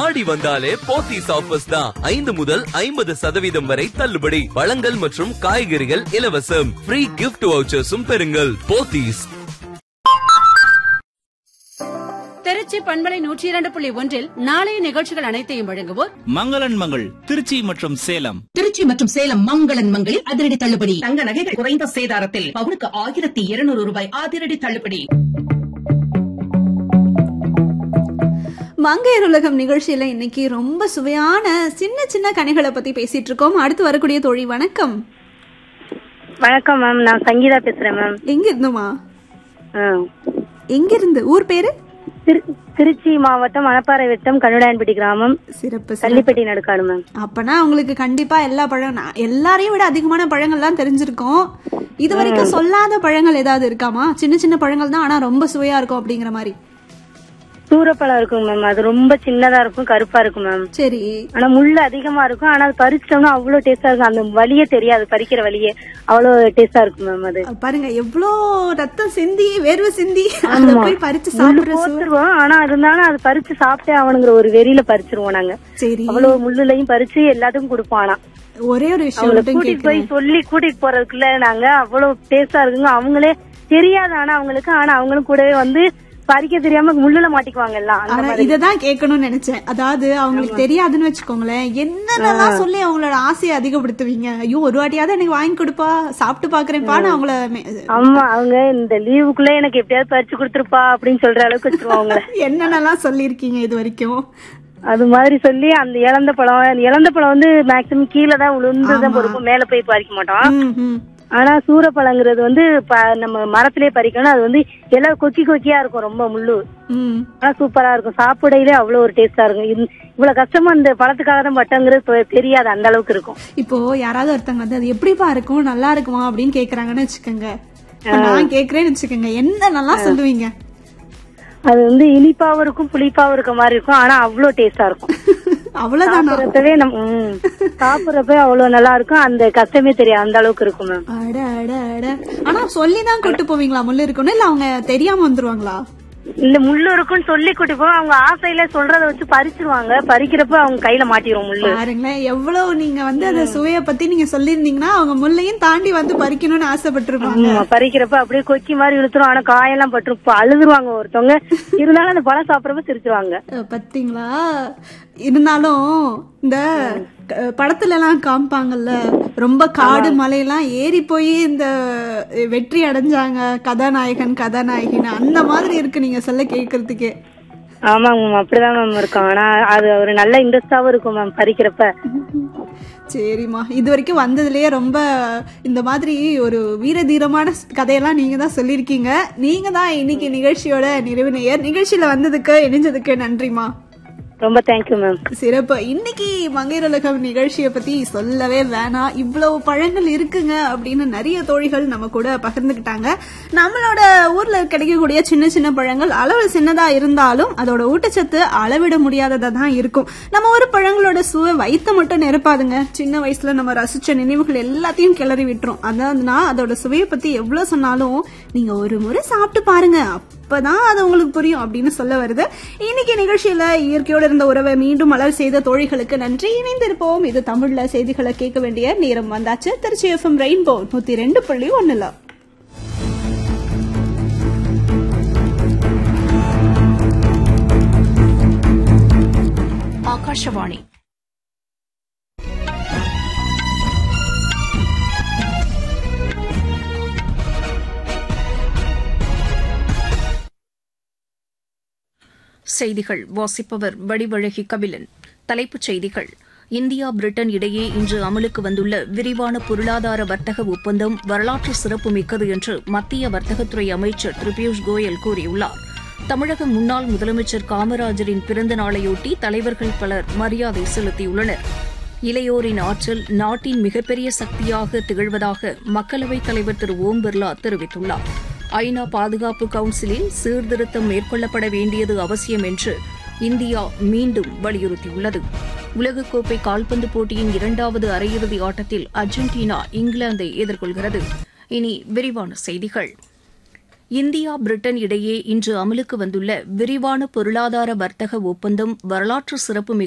ஆடி வந்தாலே போத்தீஸ் ஆஃபர்ஸ் தான் ஐந்து முதல் ஐம்பது சதவீதம் வரை தள்ளுபடி பழங்கள் மற்றும் காய்கறிகள் இலவசம் ஃப்ரீ கிஃப்ட் வவுச்சர்ஸும் பெறுங்கள் போத்தீஸ் திருச்சி பண்பலை நூற்றி இரண்டு புள்ளி ஒன்றில் நாளைய நிகழ்ச்சிகள் அனைத்தையும் வழங்குவோர் மங்களன் மங்கள் திருச்சி மற்றும் சேலம் திருச்சி மற்றும் சேலம் மங்களன் மங்களில் அதிரடி தள்ளுபடி தங்க நகைகள் குறைந்த சேதாரத்தில் பவுனுக்கு ஆயிரத்தி இருநூறு ரூபாய் அதிரடி தள்ளுபடி மங்கையர் உலகம் நிகழ்ச்சியில இன்னைக்கு ரொம்ப சுவையான சின்ன சின்ன கனிகளை பத்தி பேசிட்டு இருக்கோம் அடுத்து வரக்கூடிய தோழி வணக்கம் வணக்கம் மேம் நான் சங்கீதா பேசுறேன் மேம் எங்க இருந்துமா ஆ. எங்க இருந்து ஊர் பேரு திரு- திருச்சி மாவட்டம் மணப்பாறை வட்டம் கண்ணுடாயன்பட்டி கிராமம் சிறப்பு சிறப்பு கள்ளிப்பட்டி நடுக்காடு மேம் அப்பனா உங்களுக்கு கண்டிப்பா எல்லா பழம் நான் எல்லாரையும் விட அதிகமான பழங்கள்லாம் தெரிஞ்சிருக்கும் இது வரைக்கும் சொல்லாத பழங்கள் ஏதாவது இருக்காமா சின்ன சின்ன பழங்கள் தான் ஆனா ரொம்ப சுவையா இருக்கும் அப்படிங்கிற மாதிரி சூரப்பழம் இருக்கும் மேம் அது ரொம்ப சின்னதா இருக்கும் கருப்பா இருக்கும் மேம் சரி ஆனா முள்ளு அதிகமா இருக்கும் ஆனா அது பறிச்சிட்டோம்னா அவ்வளவு டேஸ்டா இருக்கும் அந்த வலியே தெரியாது பறிக்கிற வலியே அவ்வளவு டேஸ்டா இருக்கும் மேம் அது பாருங்க எவ்வளோ ரத்தம் சிந்தி வேர்வை சிந்தி அதை ஆமா. போய் பறிச்சு முள்ளு சாப்பிடுற சுவை போத்துருவோம் ஆனா இருந்தாலும் அது பறிச்சு சாப்பிட்டே ஆகணுங்கிற ஒரு வெறியில பறிச்சிருவோம் நாங்க சரி அவ்வளவு முள்ளுலையும் பறிச்சு எல்லாத்துக்கும் கொடுப்போம் ஆனா ஒரே ஒரு விஷயம் அவங்கள மட்டும் கூட்டிட்டு போய் கேட்கிறேன் சொல்லி கூட்டிட்டு போறதுக்குள்ள நாங்க அவ்வளவு டேஸ்டா இருக்குங்க அவங்களே தெரியாது ஆனா அவங்களுக்கு ஆனா அவங்களும் கூடவே வந்து பறிக்க தெரியாம முள்ளுல மாட்டிக்குவாங்க எல்லாம் அந்த ஆனா மாதிரி. இததான் கேட்கணும்னு நினைச்சேன் அதாவது அவங்களுக்கு தெரியாதுன்னு வச்சுக்கோங்களேன் என்னென்னலாம் சொல்லி அவங்களோட ஆசையை அதிகப்படுத்துவீங்க ஐயோ ஒரு வாட்டியாவது எனக்கு வாங்கி கொடுப்பா சாப்பிட்டு பாக்குறேன்ப்பான்னு அவங்கள மே- ஆமா அவங்க இந்த லீவுக்குள்ள எனக்கு எப்படியாவது பறிச்சு கொடுத்துருப்பா அப்படின்னு சொல்ற அளவுக்கு வச்சிருவோம் அவங்கள என்னென்னலாம் சொல்லியிருக்கீங்க இது வரைக்கும் அது மாதிரி சொல்லி அந்த இழந்த பழம் இழந்த பழம் வந்து மேக்சிமம் கீழே தான் விழுந்துதான் பொறுப்போம் மேல போய் பறிக்க மாட்டோம் ம், ம். ஆனா சூரப்பழங்கிறது வந்து ப- நம்ம மரத்திலே பறிக்கணும் அது வந்து எல்லாம் கொக்கி கொக்கியா இருக்கும் ரொம்ப முள்ளு ம். ஆனா சூப்பரா இருக்கும் சாப்பிடையிலே அவ்வளவு ஒரு டேஸ்டா இருக்கும் இது- இவ்வளவு கஷ்டமா இந்த பழத்துக்காக தான் பட்டங்கிறது தெ- தெரியாது அந்த அளவுக்கு இருக்கும் இப்போ யாராவது ஒருத்தங்க வந்து அது எப்படிப்பா இருக்கும் நல்லா இருக்குமா அப்படின்னு கேக்குறாங்கன்னு வச்சுக்கோங்க இப்ப நான் கேக்குறேன்னு வச்சுக்கோங்க என்ன நல்லா சொல்லுவீங்க அது வந்து இனிப்பாவும் இருக்கும் புளிப்பாவும் இருக்க மாதிரி இருக்கும் ஆனா அவ்வளவு டேஸ்டா இருக்கும் அவ்வளவுதானா சாப்பிடறப்பவே நம்ம ம், சாப்பிடறப்பவே அவ்வளவு நல்லா இருக்கும் அந்த கஷ்டமே தெரியாது அந்த அளவுக்கு இருக்கும் மேம் அட அட அட ஆனா சொல்லிதான் கூட்டு போவீங்களா முள்ளு இருக்குன்னு இல்ல அவங்க தெரியாம வந்துருவாங்களா இல்ல முள்ளு இருக்குன்னு சொல்லி கூட்டி போய் அவங்க ஆசையில சொல்றத வச்சு பறிச்சிருவாங்க பறிக்கிறப்ப அவங்க கையில மாட்டிரும் முள்ளு பாருங்களேன் எவ்வளவு நீங்க வந்து அந்த சுவைய பத்தி நீங்க சொல்லியிருந்தீங்கன்னா அவங்க முள்ளையும் தாண்டி வந்து பறிக்கணும்னு ஆசைப்பட்டிருப்பாங்க ஆமா, பறிக்கிறப்ப அப்படியே கொக்கி மாதிரி இழுத்துரும் ஆனா காயெல்லாம் பட்டுரும் இப்ப அழுதுருவாங்க ஒருத்தவங்க இருந்தாலும் அந்த பழம் சாப்பிடறப்ப சிரிச்சிருவாங்க அஹ், பாத்தீங்களா இருந்தாலும் இந்த க- படத்துல எல்லாம் காமிப்பாங்கல்ல ரொம்ப காடு மலையெல்லாம் ஏறி போய் இந்த வெற்றி அடைஞ்சாங்க கதாநாயகன் கதாநாயகின்னு அந்த மாதிரி இருக்கு நீங்க சொல்ல கேக்குறதுக்கே ஆமாங்க மேம் அப்படிதான் மேம் இருக்கும் ஆனா அது ஒரு நல்ல இன்ட்ரெஸ்டாவும் இருக்கும் மேம் பறிக்கிறப்ப சரிம்மா இது வரைக்கும் வந்ததுலயே ரொம்ப இந்த மாதிரி ஒரு வீர தீரமான கதையெல்லாம் நீங்க தான் சொல்லியிருக்கீங்க நீங்க தான் இன்னைக்கு நிகழ்ச்சியோட நிறைவு நேயர் நிகழ்ச்சியில வந்ததுக்கு இணைஞ்சதுக்கு நன்றிமா ரொம்ப தேங்க்யூ மேம் சிறப்பு இன்னைக்கு மங்கையருலகம் நிகழ்ச்சியை பத்தி சொல்லவே வேணாம் இவ்வளவு பழங்கள் இருக்குங்க அப்படின்னு நிறைய தோழிகள் நம்ம கூட பகிர்ந்துக்கிட்டாங்க நம்மளோட ஊர்ல கிடைக்கக்கூடிய சின்ன சின்ன பழங்கள் அளவு சின்னதா இருந்தாலும் அதோட ஊட்டச்சத்து அளவிட முடியாததா தான் இருக்கும் நம்ம ஒரு பழங்களோட சுவை வயித்தை மட்டும் நிரப்பாதுங்க சின்ன வயசுல நம்ம ரசிச்ச நினைவுகள் எல்லாத்தையும் கிளறி விட்டுரும் அதாவதுனா அதோட சுவையை பத்தி எவ்வளவு சொன்னாலும் நீங்க ஒரு முறை சாப்பிட்டு பாருங்க அப்பதான் அது உங்களுக்கு புரியும் அப்படின்னு சொல்ல வருது இன்னைக்கு நிகழ்ச்சியில இயற்கையோடு இருந்த உறவை மீண்டும் மலர் செய்த தோழிகளுக்கு நன்றி இணைந்திருப்போம் இது தமிழ்ல செய்திகளை கேட்க வேண்டிய நேரம் வந்தாச்சு திருச்சி எஃப்எம் ரெயின்போ நூத்தி ரெண்டு புள்ளி ஒண்ணுல ஆகாஷவாணி செய்திகள் வாசிப்பவர் வடிவழகி கபிலன் தலைப்புச் செய்திகள் இந்தியா பிரிட்டன் இடையே இன்று அமலுக்கு வந்துள்ள விரிவான பொருளாதார வர்த்தக ஒப்பந்தம் வரலாற்று சிறப்புமிக்கது என்று மத்திய வர்த்தகத்துறை அமைச்சர் திரு பியூஷ் கோயல் கூறியுள்ளார் தமிழக முன்னாள் முதலமைச்சர் காமராஜரின் பிறந்த நாளையொட்டி தலைவர்கள் பலர் மரியாதை செலுத்தியுள்ளனர் இளையோரின் ஆற்றல் நாட்டின் மிகப்பெரிய சக்தியாக திகழ்வதாக மக்களவைத் தலைவர் திரு ஓம் பிர்லா தெரிவித்துள்ளார் ஐநா பாதுகாப்பு கவுன்சிலில் சீர்திருத்தம் மேற்கொள்ளப்பட வேண்டியது அவசியம் என்று இந்தியா மீண்டும் வலியுறுத்தியுள்ளது உலகக்கோப்பை கால்பந்து போட்டியின் இரண்டாவது அரையிறுதி ஆட்டத்தில் அர்ஜென்டினா இங்கிலாந்தை எதிர்கொள்கிறது இனி விரிவான செய்திகள் இந்தியா பிரிட்டன் இடையே இன்று அமலுக்கு வந்துள்ள விரிவான பொருளாதார வர்த்தக ஒப்பந்தம் வரலாற்று சிறப்புமிக்க